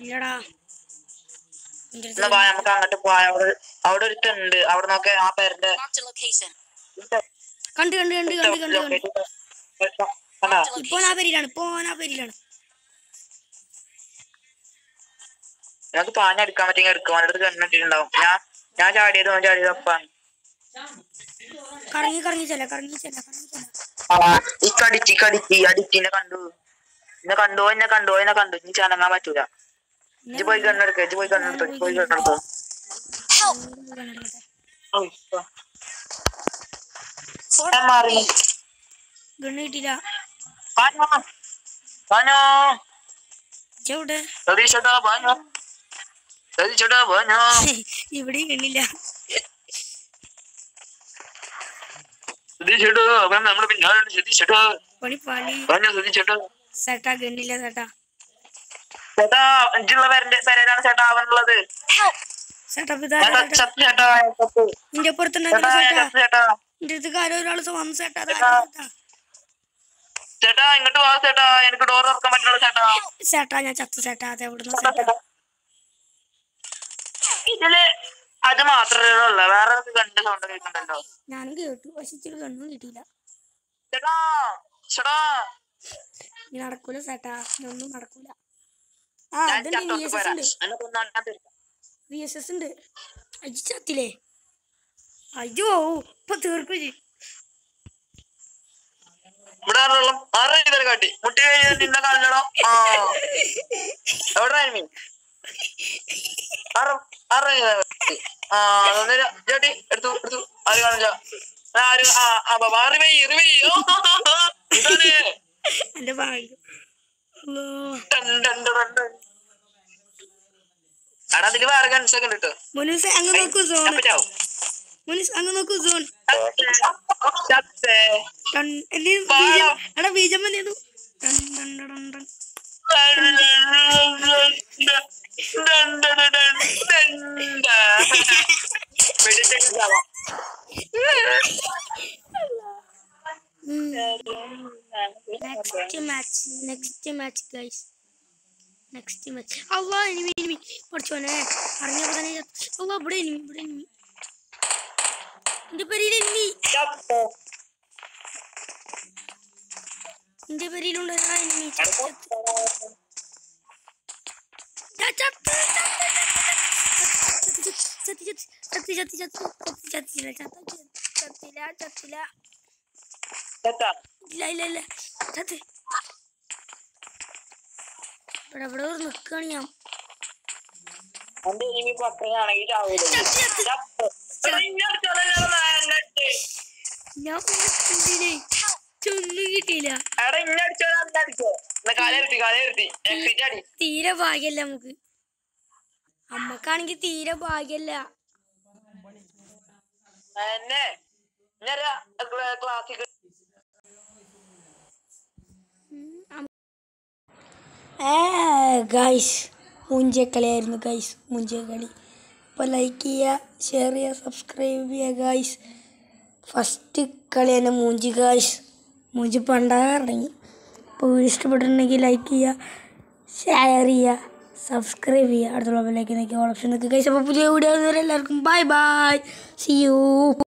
ഇല്ലടാ എൻ്റെ എന്നാ അടുത്ത് വാ നമുക്ക് അങ്ങോട്ട് പോവാം അവിടെ അവിടെ ഒരുത്തുണ്ട് അവിടെ നോക്കെ ആ പേരുടെ Marked a location. കണ്ട് കണ്ട് കണ്ട് കണ്ട് കണ്ട് കണ്ട് കണ്ടാ ഇപ്പൊ ആ പേരിലാണ് ഇപ്പൊ ആ പേരിലാണ് ഞങ്ങൾക്ക് പാഞ്ഞെടുക്കാൻ പറ്റിയെങ്കിൽ എടുക്കും അവൻ്റെ അടുത്ത് കണ്ടിട്ടുണ്ടാവും ഞാൻ ഞാൻ ചാടിയത് ഓൻ ചാടിയത് ഒപ്പാണ് കറങ്ങി കറങ്ങി ചെല്ല കറങ്ങി ചെല്ല കറങ്ങി ചെല്ല ഈ കടിച്ച് കടിച്ച് അടിച്ചിനെ കണ്ടു എന്നെ കണ്ടു എന്നെ കണ്ടു എന്നെ കണ്ടു ഇനി ചനങ്ങാൻ പറ്റൂല ഇജ്ജ് പോയി കണ്ണെടുക്ക ഇജ്ജ് പോയി കണ്ണെടുത്തു ഇജ്ജ് പോയി കണ്ണെടുത്തു ഞാൻ മാറി ഗണ്ണ് കിട്ടിയില്ല പാഞ്ഞോ പാഞ്ഞോ ചെവിടെ സതീഷേട്ടാ പാഞ്ഞോ സതീഷേട്ടാ പാഞ്ഞോ ഇവിടെയും ഗണ്ണില്ല സതീഷേട്ടാ അവൻ നമ്മുടെ പിന്നാലെ സതീഷേട്ടാ പണി പാളി പാഞ്ഞോ സതീഷേട്ടാ സെട്ടാ ഗണ്ണില്ല സെട്ടാ ചേട്ടാ ഇജ്ജുള്ള പേരന്റെ പേരാണ് ചേട്ടാ അവനുള്ളത് സെട്ടപ്പ് ചേട്ടാ ചത്ത് ചേട്ടാ ചത്ത് നിന്റെ ചേട്ടാ പുറത്തുണ്ടാക്കുന്ന ഞാൻ സെട്ടാ ചത്ത് ചേട്ടാ നിന്റെ അടുത്ത് ആരോ ഒരാൾ വന്ന് സെട്ടാ ചേട്ടാ ഇങ്ങോട്ട് വാ ചേട്ടാ എനിക്ക് ഡോർ തുറക്കാൻ പറ്റുള്ളൂ ചേട്ടാ സെട്ടാ ഞാൻ ചത്തു സെട്ടാ അതെ എവിടുന്ന് സെട്ടാ ഇതില് അത് മാത്രമേ ഉള്ളൂ വേറെ കണ്ട് സൗണ്ട് കേൾക്കണ്ടല്ലോ ഞാനും കേട്ടു പക്ഷെ ഇച്ചിരി ഗണ്ണും കിട്ടിയില്ല ചേട്ടാ ചേട്ടാ ഇനി നടക്കൂല സെട്ടാ ഇതൊന്നും നടക്കൂല ആ ഞാൻ അതുണ്ട് വി ചത്തോട്ട് എസ് എസ് വരാം ഉണ്ട് എന്നെ കൊന്നാ ഞാൻ തരും വി എസ് എസ് ഉണ്ട് അജി ചത്തില്ലേ അയ്യോ ഇപ്പൊ തീർക്കും ചെയ്യും ഇവിടെ ആരുള്ള ആറ് ഇവരെ കാട്ടി മുട്ടി കഴിഞ്ഞാൽ നിന്നെ കാണില്ലടോ ആ എവിടെ മീൻ ആറ് ആറ് ആ അതൊന്നര ചേട്ടി എടുത്തു എടുത്തു ആര് കാണില്ല ആ, ആര് ആ ആ ബാബാ അറിവേ അറിവേ ഓ ഇതാണ് എന്റെ ഭാഗ്യം അല്ലോ ടൺ ടൺ ടൺ ടൺ. എടാ അതില് വേറെ ഗൺസ് ഒക്കെ ഉണ്ട് കേട്ടോ മുനുസ് അങ്ങ് നോക്കൂ സോൺ ചപ്പറ്റാവും മുനുസ് അങ്ങ് നോക്കൂ സോൺ ചത്തേ ടൺ എന്ത് പാഴം. ബീജം എടാ ബീജം എന്തു ടൺ ടൺ ടൺ ടൺ next match next match guys next match അള്ളാ എനിമി എനിമി പഠിച്ചോനെ അറിഞ്ഞപ്പോ തന്നെ ചത്തു. അള്ളാ ഇവിടെ എനിമി ഇവിടെ എനിമി എന്റെ പെരിയിൽ എനിമി എന്റെ പെരിയിലുണ്ടായിരുന്ന എനിമി ചത്ത് ചത്ത്. ചത്ത്, ചത്ത്, ചത്ത്, ചത്ത്, ചത്ത്, ചത്ത്, ചത്ത്, ചത്തില്ല, ചത്ത്, ചത്തില്ല, ചത്തില്ല. ഇല്ല ഇല്ല ഇല്ല ചത്ത് ഇവിടെ ഇവിടെ ഒരു നിക്കാണ് ഞാൻ എന്റെ ഇനി പക്കയാണെങ്കിൽ ചാവൂല ചത്ത്, ചത്ത്. ഞാൻ എന്തിനെ ചൊന്നും കിട്ടിയില്ല എടാ ഇന്നടിച്ചോ അന്നടിച്ചോ എന്നാ കാലേർത്തി കാലേർത്തി എക്സിറ്റ് അടി തീരെ ഭാഗ്യല്ല നമുക്ക് അമ്മക്കാണെങ്കി തീരെ ഭാഗ്യല്ല എന്നെ ക്ലാസ്സിൽ ഗൈസ് മുഞ്ചക്കളിയായിരുന്നു ഗൈസ് മുഞ്ചക്കളി അപ്പോൾ ലൈക്ക് ചെയ്യുക ഷെയർ ചെയ്യുക സബ്സ്ക്രൈബ് ചെയ്യുക ഗൈസ് ഫസ്റ്റ് കളി തന്നെ മൂഞ്ചി ഗൈസ് മൂഞ്ചി പണ്ടാകെ ഇറങ്ങി അപ്പോൾ വീഡിയോ ഇഷ്ടപ്പെട്ടിട്ടുണ്ടെങ്കിൽ ലൈക്ക് ചെയ്യുക ഷെയർ ചെയ്യുക സബ്സ്ക്രൈബ് ചെയ്യുക അടുത്തുള്ള ലൈക്ക് നോക്കി ഓപ്ഷൻ നോക്കി ഗൈസ് അപ്പോൾ പുതിയ വീഡിയോ എല്ലാവർക്കും ബൈ ബൈ സി യു